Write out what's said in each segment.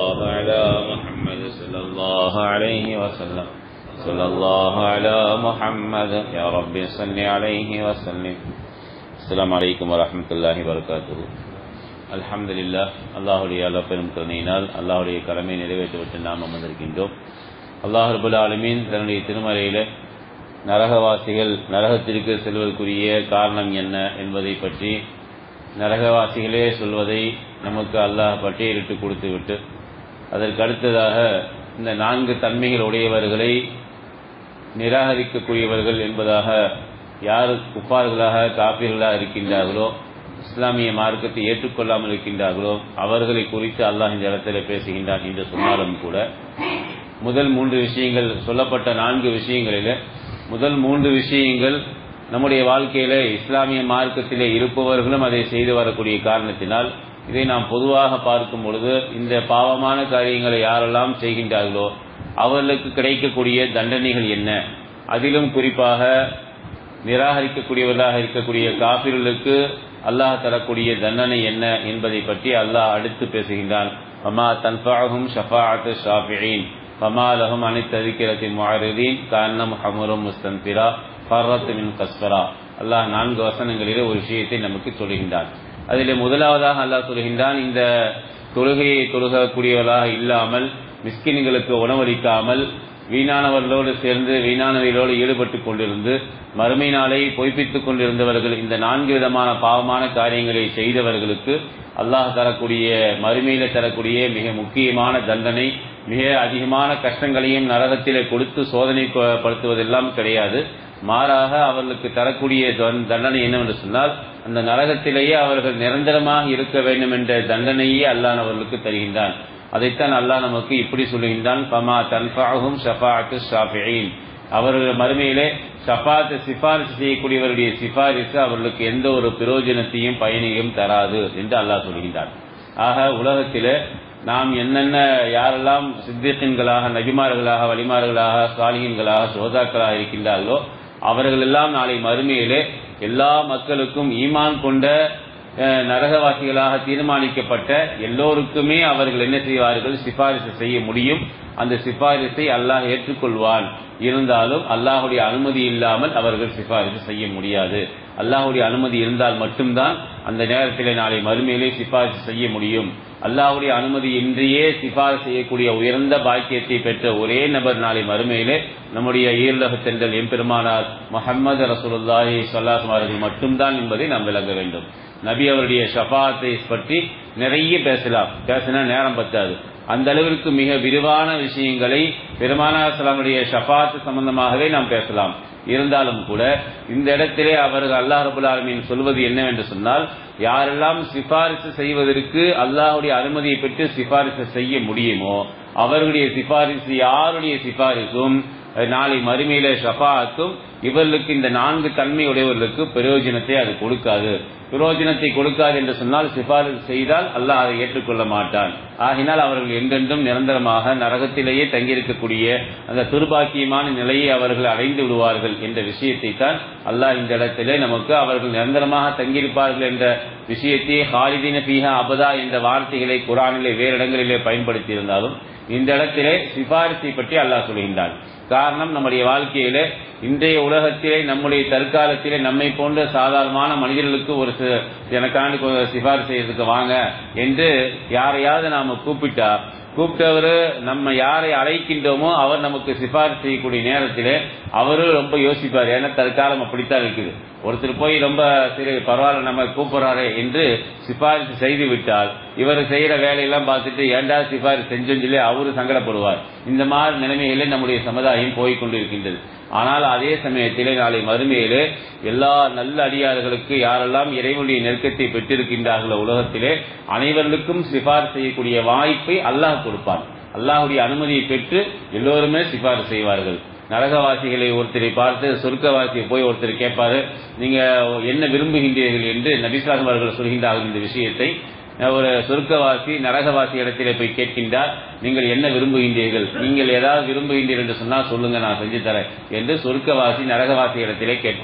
الله على محمد صلى الله عليه وسلم صلى الله على محمد يا رب صل عليه وسلم السلام عليكم ورحمة الله وبركاته الحمد لله அல்லாஹுடைய அல்ல பெரும் கருணையினால் அல்லாஹுடைய கடமை நிறைவேற்றிவிட்டு நாம் அமர்ந்திருக்கின்றோம் அல்லாஹ் ரபுல் ஆலமீன் தன்னுடைய திருமறையில நரகவாசிகள் நரகத்திற்கு செல்வதற்குரிய காரணம் என்ன என்பதை பற்றி நரகவாசிகளே சொல்வதை நமக்கு அல்லாஹ் பட்டியலிட்டு கொடுத்துவிட்டு அதற்கு அடுத்ததாக இந்த நான்கு தன்மைகள் உடையவர்களை நிராகரிக்கக்கூடியவர்கள் என்பதாக யார் குப்பார்களாக காப்பீர்களாக இருக்கின்றார்களோ இஸ்லாமிய மார்க்கத்தை ஏற்றுக்கொள்ளாமல் இருக்கின்றார்களோ அவர்களை குறித்து அல்லாஹ் இந்த இடத்துல பேசுகின்றான் என்று சொன்னாலும் கூட முதல் மூன்று விஷயங்கள் சொல்லப்பட்ட நான்கு விஷயங்களில் முதல் மூன்று விஷயங்கள் நம்முடைய வாழ்க்கையில இஸ்லாமிய மார்க்கத்திலே இருப்பவர்களும் அதை செய்து வரக்கூடிய காரணத்தினால் இதை நாம் பொதுவாக பார்க்கும் பொழுது இந்த பாவமான காரியங்களை யாரெல்லாம் செய்கின்றார்களோ அவர்களுக்கு கிடைக்கக்கூடிய தண்டனைகள் என்ன அதிலும் குறிப்பாக நிராகரிக்கக்கூடியவர்களாக இருக்கக்கூடிய காபிர்களுக்கு அல்லாஹ் தரக்கூடிய தண்டனை என்ன என்பதை பற்றி அல்லாஹ் அடுத்து பேசுகின்றான் அம்மா தன்ஃபாகும் ஷஃபாஅத்து ஷாஃபியின் ஃபமாலஹும் அனைத்ததிக்கிறத்தின் மாறுதீன் காரணம் ஹமுரும் முஸ்தன்பிரா ஃபர்ரத் மின் கஸ்பரா அல்லாஹ் நான்கு வசனங்களிலே ஒரு விஷயத்தை நமக்கு சொல்கின்றான் அதிலே முதலாவதாக அல்லாஹ் சொல்கின்றான் இந்த தொழுகையை தொழுகக்கூடியவர்களாக இல்லாமல் மிஸ்கின்களுக்கு உணவளிக்காமல் வீணானவர்களோடு சேர்ந்து வீணானவைகளோடு ஈடுபட்டு கொண்டிருந்து மறுமை நாளை பொய்ப்பித்துக் கொண்டிருந்தவர்கள் இந்த நான்கு விதமான பாவமான காரியங்களை செய்தவர்களுக்கு அல்லாஹ் தரக்கூடிய மறுமையில தரக்கூடிய மிக முக்கியமான தண்டனை மிக அதிகமான கஷ்டங்களையும் நரகத்திலே கொடுத்து சோதனைப்படுத்துவதெல்லாம் கிடையாது மாறாக அவர்களுக்கு தரக்கூடிய தண்டனை என்னவென்று சொன்னால் அந்த நரகத்திலேயே அவர்கள் நிரந்தரமாக இருக்க வேண்டும் என்ற தண்டனையே அல்லாஹ் அவர்களுக்கு தருகின்றான் அதைத்தான் அல்லாஹ் நமக்கு இப்படி சொல்லுகின்றான் பமா தன்ஃபாகும் ஷஃபாத்து ஷாஃபியின் அவர்கள் மறுமையிலே ஷஃபாத்து சிபாரிசு செய்யக்கூடியவருடைய சிபாரிசு அவர்களுக்கு எந்த ஒரு பிரயோஜனத்தையும் பயனையும் தராது என்று அல்லாஹ் சொல்கின்றான் ஆக உலகத்திலே நாம் என்னென்ன யாரெல்லாம் சித்திகன்களாக நபிமார்களாக வழிமார்களாக சாலிகன்களாக சோதாக்களாக இருக்கின்றார்களோ அவர்கள் எல்லாம் நாளை மறுமையிலே எல்லா மக்களுக்கும் ஈமான் கொண்ட நரகவாசிகளாக தீர்மானிக்கப்பட்ட எல்லோருக்குமே அவர்கள் என்ன செய்வார்கள் சிபாரிசு செய்ய முடியும் அந்த சிபாரிசை அல்லாஹ் ஏற்றுக்கொள்வான் இருந்தாலும் அல்லாஹுடைய அனுமதி இல்லாமல் அவர்கள் சிபாரிசு செய்ய முடியாது அல்லாஹுடைய அனுமதி இருந்தால் மட்டும்தான் அந்த நேரத்தில் நாளை மறுமையிலே சிபாரிசு செய்ய முடியும் அல்லாஹுடைய அனுமதி இன்றியே சிபாரிசு செய்யக்கூடிய உயர்ந்த பாக்கியத்தை பெற்ற ஒரே நபர் நாளை மறுமையிலே நம்முடைய ஈரலக தென்றல் எம்பெருமானார் முகமது ரசூலுல்லாஹி சொல்லாஸ் அவர்கள் மட்டும்தான் என்பதை நாம் விளங்க வேண்டும் நபி அவருடைய ஷஃபாத்தை பற்றி நிறைய பேசலாம் பேசினா நேரம் பத்தாது அந்த அளவிற்கு மிக விரிவான விஷயங்களை பெருமானார் சலாமுடைய ஷஃபாத்து சம்பந்தமாகவே நாம் பேசலாம் இருந்தாலும் கூட இந்த இடத்திலே அவர்கள் அல்லாஹ் ரபுல் ஆலமின் சொல்வது என்னவென்று சொன்னால் யாரெல்லாம் சிபாரிசு செய்வதற்கு அல்லாஹுடைய அனுமதியை பெற்று சிபாரிசு செய்ய முடியுமோ அவர்களுடைய சிபாரிசு யாருடைய சிபாரிசும் நாளை மறுமையில ஷஃபாத்தும் இவர்களுக்கு இந்த நான்கு தன்மை உடையவர்களுக்கு பிரயோஜனத்தை அது கொடுக்காது பிரயோஜனத்தை கொடுக்காது என்று சொன்னால் சிபாரிசு செய்தால் அல்லாஹ் அதை ஏற்றுக்கொள்ள மாட்டான் ஆகினால் அவர்கள் என்றென்றும் நிரந்தரமாக நரகத்திலேயே தங்கியிருக்கக்கூடிய அந்த துர்பாக்கியமான நிலையை அவர்கள் அடைந்து விடுவார்கள் என்ற விஷயத்தை தான் அல்லாஹ் இந்த இடத்திலே நமக்கு அவர்கள் நிரந்தரமாக தங்கியிருப்பார்கள் என்ற விஷயத்தை ஹாலிதின பீஹா அபதா என்ற வார்த்தைகளை குரானிலே வேறு இடங்களிலே பயன்படுத்தி இருந்தாலும் இந்த இடத்திலே சிபாரிசை பற்றி அல்லாஹ் சொல்கின்றான் காரணம் நம்முடைய வாழ்க்கையிலே இன்றைய உலகத்திலே நம்முடைய தற்காலத்திலே நம்மை போன்ற சாதாரணமான மனிதர்களுக்கு ஒரு எனக்காண்டு சிபாரிசு செய்யறதுக்கு வாங்க என்று யாரையாவது நாம கூப்பிட்டா கூப்பிட்டவர் நம்ம யாரை அழைக்கின்றோமோ அவர் நமக்கு சிபாரிசு செய்யக்கூடிய நேரத்திலே அவரும் ரொம்ப யோசிப்பார் ஏன்னா தற்காலம் அப்படித்தான் இருக்குது ஒருத்தர் போய் ரொம்ப சரி பரவாயில்ல நம்ம கூப்பிடுறாரு என்று சிபாரிசு செய்து விட்டால் இவர் செய்யற வேலையெல்லாம் பார்த்துட்டு ஏண்டா சிபாரிசு செஞ்சோன்னு சொல்லி அவரு சங்கடப்படுவார் இந்த மாதிரி நிலைமையிலே நம்முடைய சமுதாயம் போய்கொண்டிருக்கின்றது ஆனால் அதே சமயத்திலே நாளை மறுமையிலே எல்லா நல்ல அடியார்களுக்கு யாரெல்லாம் இறைவனுடைய நெருக்கத்தை பெற்றிருக்கின்றார்களோ உலகத்திலே அனைவர்களுக்கும் சிபார் செய்யக்கூடிய வாய்ப்பை அல்லாஹ் கொடுப்பான் அல்லாஹுடைய அனுமதியை பெற்று எல்லோருமே சிபார் செய்வார்கள் நரகவாசிகளை ஒருத்தரை பார்த்து சொர்க்கவாசியை போய் ஒருத்தர் கேட்பாரு நீங்க என்ன விரும்புகின்றீர்கள் என்று நபிசாகம் அவர்கள் சொல்கின்றார்கள் இந்த விஷயத்தை ஒரு சொர்க்கவாசி நரகவாசி இடத்திலே போய் கேட்கின்றார் நீங்கள் என்ன விரும்புகின்றீர்கள் நீங்கள் ஏதாவது விரும்புகின்றீர்கள் என்று சொன்னால் சொல்லுங்க நான் செஞ்சு தரேன் என்று சொர்க்கவாசி நரகவாசி இடத்திலே கேட்பார்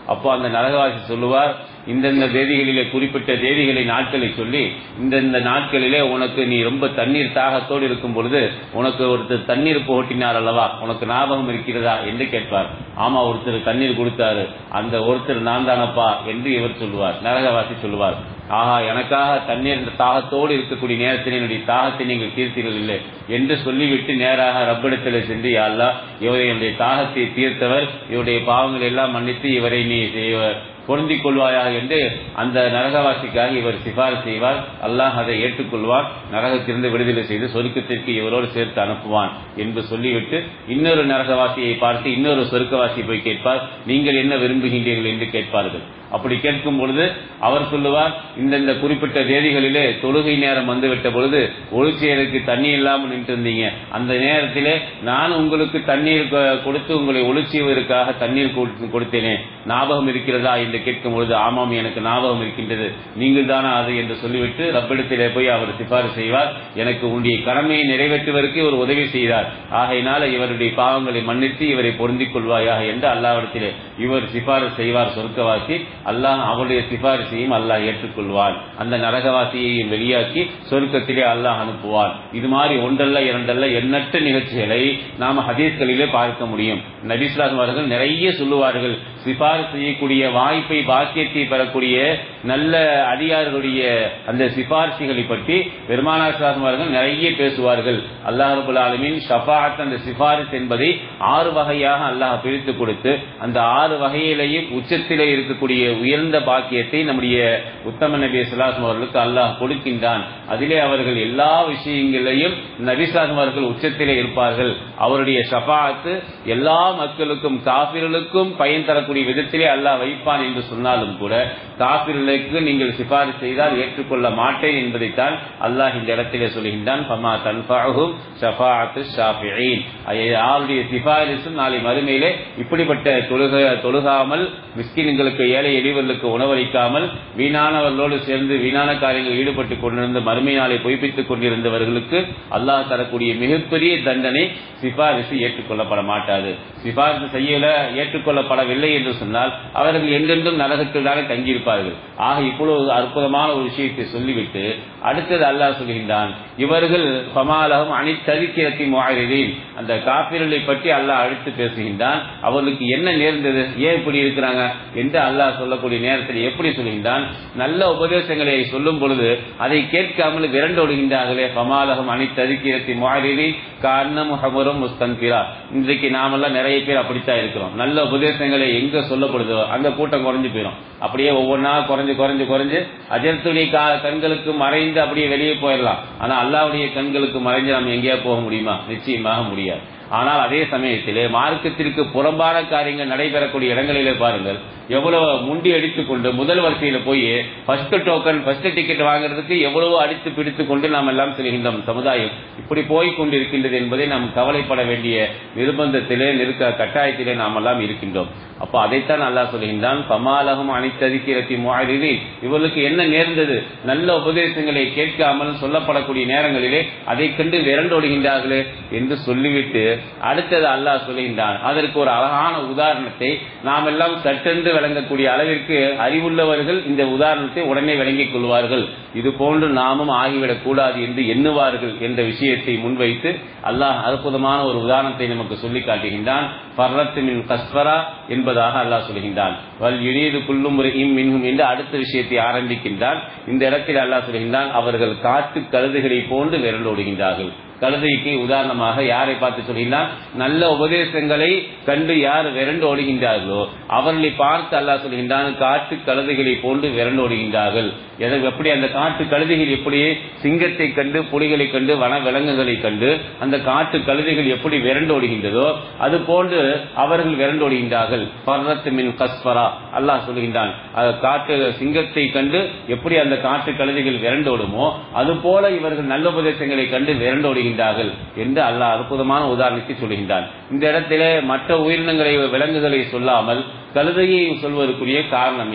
அப்போ அந்த நரகவாசி சொல்லுவார் இந்தந்த தேதிகளிலே குறிப்பிட்ட தேதிகளை நாட்களை சொல்லி இந்தந்த நாட்களிலே உனக்கு நீ ரொம்ப தண்ணீர் தாகத்தோடு இருக்கும் பொழுது உனக்கு ஒருத்தர் தண்ணீர் புகட்டினார் அல்லவா உனக்கு ஞாபகம் இருக்கிறதா என்று கேட்பார் ஆமா ஒருத்தர் தண்ணீர் கொடுத்தாரு அந்த ஒருத்தர் நான் தானப்பா என்று இவர் சொல்லுவார் நரகவாசி சொல்லுவார் ஆஹா எனக்காக தண்ணீர் தாகத்தோடு இருக்கக்கூடிய நேரத்தில் என்னுடைய தாகத்தை நீங்கள் தீர்த்தீர்கள் இல்லை என்று சொல்லிவிட்டு நேராக ரப்பிடத்தில் சென்று யாழ்லா இவரை என்னுடைய தாகத்தை தீர்த்தவர் இவருடைய பாவங்கள் எல்லாம் மன்னித்து இவரை நீ பொருந்திக் கொள்வாயா என்று அந்த நரகவாசிக்காக இவர் சிபார் செய்வார் அல்லாஹ் அதை ஏற்றுக்கொள்வார் நரகத்திலிருந்து விடுதலை செய்து சொருக்கத்திற்கு இவரோடு சேர்த்து அனுப்புவான் என்று சொல்லிவிட்டு இன்னொரு நரகவாசியை பார்த்து இன்னொரு சொருக்கவாசி போய் கேட்பார் நீங்கள் என்ன விரும்புகின்றீர்கள் என்று கேட்பார்கள் அப்படி கேட்கும் பொழுது அவர் சொல்லுவார் இந்தந்த குறிப்பிட்ட தேதிகளிலே தொழுகை நேரம் வந்துவிட்ட பொழுது ஒளிச்செயலுக்கு தண்ணி இல்லாமல் நின்று இருந்தீங்க அந்த நேரத்திலே நான் உங்களுக்கு தண்ணீர் கொடுத்து உங்களை ஒளிச்செய்வதற்காக தண்ணீர் கொடுத்தேனே ஞாபகம் இருக்கிறதா என்று கேட்கும் பொழுது ஆமாம் எனக்கு ஞாபகம் இருக்கின்றது நீங்கள் தானா அது என்று சொல்லிவிட்டு ரப்பிடத்திலே போய் அவர் சிபாரிசு செய்வார் எனக்கு உன்னுடைய கடமையை நிறைவேற்றுவதற்கு இவர் உதவி செய்தார் ஆகையினால இவருடைய பாவங்களை மன்னித்து இவரை பொருந்திக் கொள்வாயாக என்று அல்லாவிடத்திலே இவர் சிபாரிசு செய்வார் சொர்க்கவாசி அல்லாஹ் அவருடைய சிபாரிசையும் அல்லாஹ் ஏற்றுக்கொள்வான் அந்த நரகவாசியையும் வெளியாக்கி சொர்க்கத்திலே அல்லாஹ் அனுப்புவான் இது மாதிரி ஒன்றல்ல இரண்டல்ல எண்ணற்ற நிகழ்ச்சிகளை நாம ஹதீஸ்களிலே பார்க்க முடியும் நபிஸ்லாம் அவர்கள் நிறைய சொல்லுவார்கள் சிபாரிசு செய்யக்கூடிய வாய்ப்பை பாக்கியத்தை பெறக்கூடிய நல்ல அடியார்களுடைய அந்த சிபாரிசுகளை பற்றி பெருமானார் அவர்கள் நிறைய பேசுவார்கள் அல்லாஹ் ரபுல் ஆலமின் ஷபாத் அந்த சிபாரிஸ் என்பதை ஆறு வகையாக அல்லாஹ் பிரித்து கொடுத்து அந்த ஆறு வகையிலேயும் உச்சத்திலே இருக்கக்கூடிய உயர்ந்த பாக்கியத்தை நம்முடைய உத்தம நபி சுல்லாசம் அவர்களுக்கு அல்லாஹ் கொடுக்கின்றான் அதிலே அவர்கள் எல்லா விஷயங்களையும் நபிசாசம் அவர்கள் உச்சத்திலே இருப்பார்கள் அவருடைய ஷபாத்து எல்லா மக்களுக்கும் காபிர்களுக்கும் பயன் தரக்கூடிய விதத்திலே அல்லாஹ் வைப்பான் என்று சொன்னாலும் கூட காபிர்களுக்கு நீங்கள் சிபாரிசு செய்தால் ஏற்றுக்கொள்ள மாட்டேன் என்பதைத்தான் அல்லாஹ் இந்த இடத்திலே சொல்கின்றான் ஃபமா தன்ஃபாஹும் ஷஃபாஅத்து ஷாஃபிஈன் யாருடைய சிபாரிசும் நாளை மறுமையிலே இப்படிப்பட்ட தொழுக தொழுகாமல் மிஸ்கின்களுக்கு ஏழை எளிவர்களுக்கு உணவளிக்காமல் வீணானவர்களோடு சேர்ந்து வீணான காரியங்கள் ஈடுபட்டுக் கொண்டிருந்த மறுமை நாளை பொய்ப்பித்துக் கொண்டிருந்தவர்களுக்கு அல்லாஹ் தரக்கூடிய மிகப்பெரிய தண்டனை சிபாரிசு ஏற்றுக்கொள்ளப்பட மாட்டாது சிபாரிசு செய்யல ஏற்றுக்கொள்ளப்படவில்லை என்று சொன்னால் அவர்கள் எங்கென்றும் நரகத்தில் தானே தங்கியிருப்பார்கள் ஆக இப்பொழுது அற்புதமான ஒரு விஷயத்தை சொல்லிவிட்டு அடுத்தது அல்லாஹ் சொல்கின்றான் இவர்கள் பமாலகம் அனைத்ததிக்கிறத்தி முகாரிதீன் அந்த காப்பீர்களை பற்றி அல்லாஹ் அடுத்து பேசுகின்றான் அவர்களுக்கு என்ன நேர்ந்தது ஏன் இப்படி இருக்கிறாங்க என்று அல்லாஹ் சொல்லக்கூடிய நேரத்தில் எப்படி சொல்கின்றான் நல்ல உபதேசங்களை சொல்லும் பொழுது அதை கேட்காமல் விரண்டோடுகின்றார்களே பமாலகம் அனைத்ததிக்கிறத்தி முகாரிதீன் காரணம் ஹமரும் முஸ்தன்பிரா இன்றைக்கு நாமெல்லாம் நிறைய பேர் அப்படித்தான் இருக்கிறோம் நல்ல உபதேசங்களை எங்க சொல்லப்படுதோ அங்க கூட்டம் குறைஞ்சு போயிடும் அப்படியே ஒவ்வொன்றா குறைஞ்சு குறைஞ்சு குறைஞ்சு அஜர்த்துடைய கண்களுக்கு மறைந்து அப்படியே வெளியே போயிடலாம் ஆனா அல்லாவுடைய கண்களுக்கு மறைஞ்சு நம்ம எங்கேயா போக முடியுமா நிச்சயமாக முடியாது ஆனால் அதே சமயத்திலே மார்க்கத்திற்கு புறம்பான காரியங்கள் நடைபெறக்கூடிய இடங்களிலே பாருங்கள் எவ்வளவு முண்டி அடித்துக் கொண்டு முதல் வரிசையில போய் ஃபர்ஸ்ட் டோக்கன் ஃபர்ஸ்ட் டிக்கெட் வாங்குறதுக்கு எவ்வளவு அடித்து பிடித்துக் கொண்டு நாம் எல்லாம் செல்கின்றோம் சமுதாயம் இப்படி போய் கொண்டிருக்கின்றது என்பதை நாம் கவலைப்பட வேண்டிய நிர்பந்தத்திலே நெருக்க கட்டாயத்திலே நாம் எல்லாம் இருக்கின்றோம் அப்போ அதைத்தான் அல்லாஹ் சொல்கின்றான் பமாலகம் அனைத்ததிக்கிறத்தி முகாரிதி இவர்களுக்கு என்ன நேர்ந்தது நல்ல உபதேசங்களை கேட்காமல் சொல்லப்படக்கூடிய நேரங்களிலே அதை கண்டு விரண்டோடுகின்றார்களே என்று சொல்லிவிட்டு அடுத்தது அல்லாஹ் சொல்கின்றான் அதற்கு ஒரு அழகான உதாரணத்தை நாம் எல்லாம் சட்டென்று விளங்கக்கூடிய அளவிற்கு அறிவுள்ளவர்கள் இந்த உதாரணத்தை உடனே விளங்கிக் கொள்வார்கள் இது போன்று நாமும் ஆகிவிடக் கூடாது என்று எண்ணுவார்கள் என்ற விஷயத்தை முன்வைத்து அல்லாஹ் அற்புதமான ஒரு உதாரணத்தை நமக்கு சொல்லி காட்டுகின்றான் பர்ரத்துமின் கஸ்வரா என்பதாக அல்லாஹ் சொல்கின்றான் வல் இனிது குள்ளும் இம் மின்ஹும் என்று அடுத்த விஷயத்தை ஆரம்பிக்கின்றான் இந்த இடத்தில் அல்லாஹ் சொல்கின்றான் அவர்கள் காட்டு கழுதுகளை போன்று விரண்டோடுகின்றார்கள் கழுதைக்கு உதாரணமாக யாரை பார்த்து சொல்கிறான் நல்ல உபதேசங்களை கண்டு யார் விரண்டு ஓடுகின்றார்களோ அவர்களை பார்த்து அல்லாஹ் சொல்கின்றான் காட்டு கழுதைகளை போன்று விரண்டு ஓடுகின்றார்கள் எப்படி அந்த காட்டு கழுதைகள் எப்படி சிங்கத்தை கண்டு புலிகளை கண்டு வன விலங்குகளை கண்டு அந்த காட்டு கழுதைகள் எப்படி விரண்டு ஓடுகின்றதோ அது போன்று அவர்கள் விரண்டு ஓடுகின்றார்கள் பர்ரத்து மின் கஸ்பரா அல்லாஹ் சொல்கின்றான் காட்டு சிங்கத்தை கண்டு எப்படி அந்த காட்டு கழுதைகள் விரண்டோடுமோ அது போல இவர்கள் நல்ல உபதேசங்களை கண்டு விரண்டோடுகின்றனர் செய்கின்றார்கள் என்று அல்லாஹ் அற்புதமான உதாரணத்தை சொல்கின்றான் இந்த இடத்திலே மற்ற உயிரினங்களை விலங்குகளை சொல்லாமல் கழுதையை சொல்வதற்குரிய காரணம் என்ன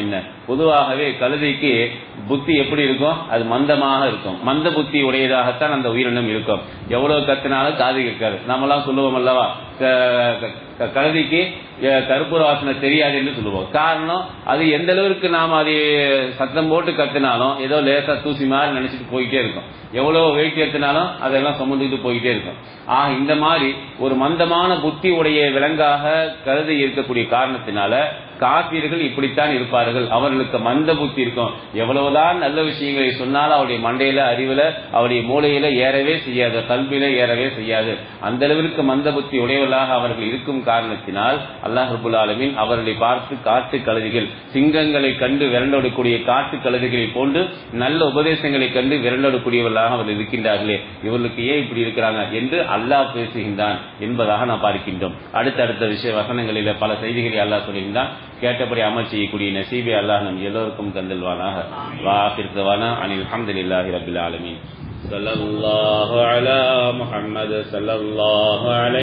பொதுவாகவே கழுதைக்கு புத்தி எப்படி இருக்கும் அது மந்தமாக இருக்கும் மந்த புத்தி உடையதாகத்தான் அந்த உயிரினம் இருக்கும் எவ்வளவு கத்தினாலும் காது கேட்காது நம்மலாம் சொல்லுவோம் அல்லவா கழுதைக்கு கருப்பூர வாசனை தெரியாது என்று சொல்லுவோம் காரணம் அது எந்த அளவிற்கு நாம் அதை சத்தம் போட்டு கத்தினாலும் ஏதோ லேசா தூசி மாதிரி நினைச்சிட்டு போயிட்டே இருக்கும் எவ்வளவு வெயிட் ஏற்றினாலும் அதெல்லாம் சுமந்துட்டு போயிட்டே இருக்கும் ஆக இந்த மாதிரி ஒரு மந்தமான புத்தி உடைய விலங்காக கருதி இருக்கக்கூடிய காரணத்தினால காப்பீர்கள் இப்படித்தான் இருப்பார்கள் அவர்களுக்கு மந்த புத்தி இருக்கும் எவ்வளவுதான் நல்ல விஷயங்களை சொன்னாலும் அவருடைய மண்டையில அறிவுல அவருடைய மூளையில ஏறவே செய்யாது கல்வியில ஏறவே செய்யாது அந்த அளவிற்கு மந்த புத்தி உடையவர்களாக அவர்கள் இருக்கும் காரணத்தினால் அல்லாஹ் ரபுல் ஆலமின் அவர்களை பார்த்து காட்டு கழுதிகள் சிங்கங்களை கண்டு விரண்டோடக்கூடிய காட்டு கழுதிகளை போன்று நல்ல உபதேசங்களை கண்டு விரண்டோடக்கூடியவர்களாக அவர்கள் இருக்கின்றார்களே இவர்களுக்கு ஏன் இப்படி இருக்கிறாங்க என்று அல்லாஹ் பேசுகின்றான் என்பதாக நாம் பார்க்கின்றோம் அடுத்தடுத்த விஷய வசனங்களில பல செய்திகளை அல்லாஹ் சொல்லுகின்றான் கேட்டபடி அமல் செய்யக்கூடிய நசீபை அல்லாஹ் நம் எல்லோருக்கும் தந்தல்வானாக வாக்கிருத்தவானா அனில் அஹமதுல்லாஹி ரபில் ஆலமீன் صلى الله على محمد صلى الله عليه